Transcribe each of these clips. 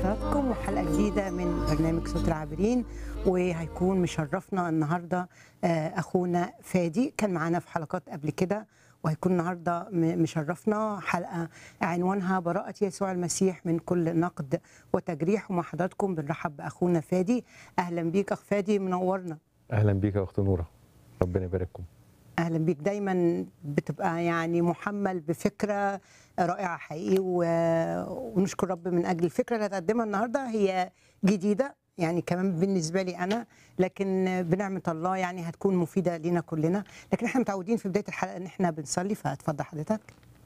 حضراتكم وحلقه جديده من برنامج صوت العابرين وهيكون مشرفنا النهارده آه، اخونا فادي كان معانا في حلقات قبل كده وهيكون النهارده م- مشرفنا حلقه عنوانها براءة يسوع المسيح من كل نقد وتجريح ومع حضراتكم بنرحب باخونا فادي اهلا بيك اخ فادي منورنا اهلا بيك يا اخت نوره ربنا يبارككم اهلا بيك دايما بتبقى يعني محمل بفكره رائعه حقيقي و- ونشكر رب من اجل الفكره اللي هتقدمها النهارده هي جديده يعني كمان بالنسبه لي انا لكن بنعمه الله يعني هتكون مفيده لينا كلنا لكن احنا متعودين في بدايه الحلقه ان احنا بنصلي فهتفضل حضرتك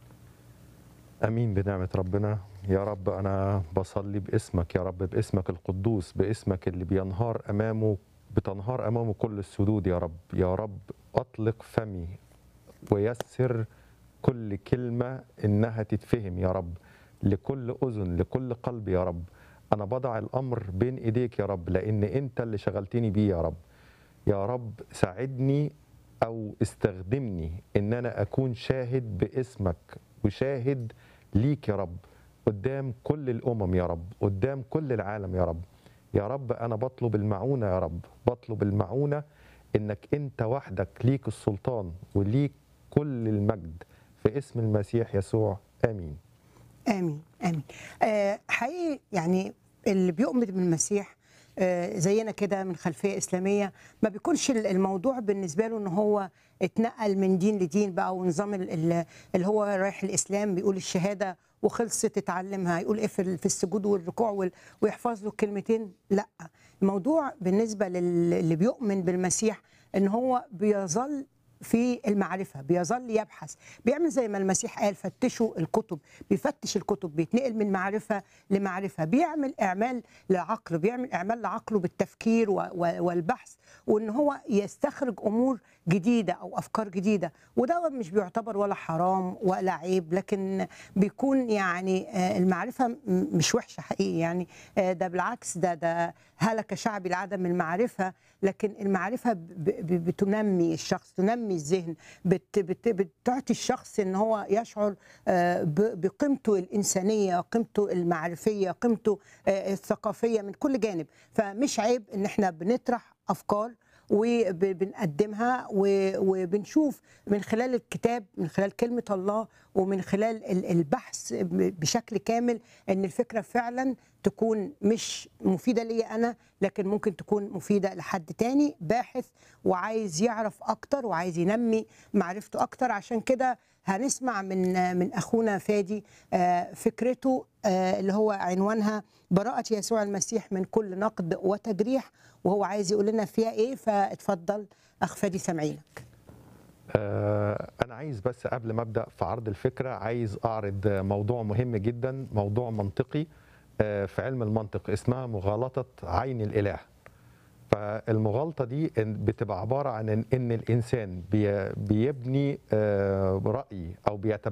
امين بنعمه ربنا يا رب انا بصلي باسمك يا رب باسمك القدوس باسمك اللي بينهار امامه بتنهار امامه كل السدود يا رب يا رب اطلق فمي ويسر كل كلمه انها تتفهم يا رب لكل اذن لكل قلب يا رب انا بضع الامر بين ايديك يا رب لان انت اللي شغلتني بيه يا رب يا رب ساعدني او استخدمني ان انا اكون شاهد باسمك وشاهد ليك يا رب قدام كل الامم يا رب قدام كل العالم يا رب يا رب انا بطلب المعونه يا رب بطلب المعونه انك انت وحدك ليك السلطان وليك كل المجد في اسم المسيح يسوع امين امين امين آه حقيقي يعني اللي بيؤمن بالمسيح آه زينا كده من خلفيه اسلاميه ما بيكونش ال- الموضوع بالنسبه له ان هو اتنقل من دين لدين بقى ونظام ال- ال- اللي هو رايح الاسلام بيقول الشهاده وخلصت اتعلمها يقول ايه في ال- في السجود والركوع وال- ويحفظ له كلمتين لا الموضوع بالنسبه لل- اللي بيؤمن بالمسيح ان هو بيظل في المعرفة بيظل يبحث بيعمل زي ما المسيح قال فتشوا الكتب بيفتش الكتب بيتنقل من معرفة لمعرفة بيعمل إعمال لعقله بيعمل إعمال لعقله بالتفكير و- و- والبحث وإن هو يستخرج أمور جديدة أو أفكار جديدة وده مش بيعتبر ولا حرام ولا عيب لكن بيكون يعني آه، المعرفة م- مش وحشة حقيقي يعني آه، ده بالعكس ده ده هلك شعبي لعدم المعرفة لكن المعرفة ب- ب- بتنمي الشخص تنمي الذهن بت بت بتعطي الشخص ان هو يشعر آه، ب- بقيمته الإنسانية قيمته المعرفية قيمته آه، الثقافية من كل جانب فمش عيب ان احنا بنطرح أفكار وبنقدمها وبنشوف من خلال الكتاب من خلال كلمة الله ومن خلال ال- البحث ب- بشكل كامل ان الفكرة فعلا تكون مش مفيدة لي أنا لكن ممكن تكون مفيدة لحد تاني باحث وعايز يعرف أكتر وعايز ينمي معرفته أكتر عشان كده هنسمع من من أخونا فادي آه، فكرته آه، اللي هو عنوانها براءة يسوع المسيح من كل نقد وتجريح وهو عايز يقول لنا فيها إيه فاتفضل أخ فادي سامعينك آه، أنا عايز بس قبل ما أبدأ في عرض الفكرة عايز أعرض موضوع مهم جدا موضوع منطقي آه، في علم المنطق اسمها مغالطة عين الإله فالمغالطة دي إن- بتبقى عبارة عن إن إن الإنسان بي- بيبني آه، رأي أو بيتبنى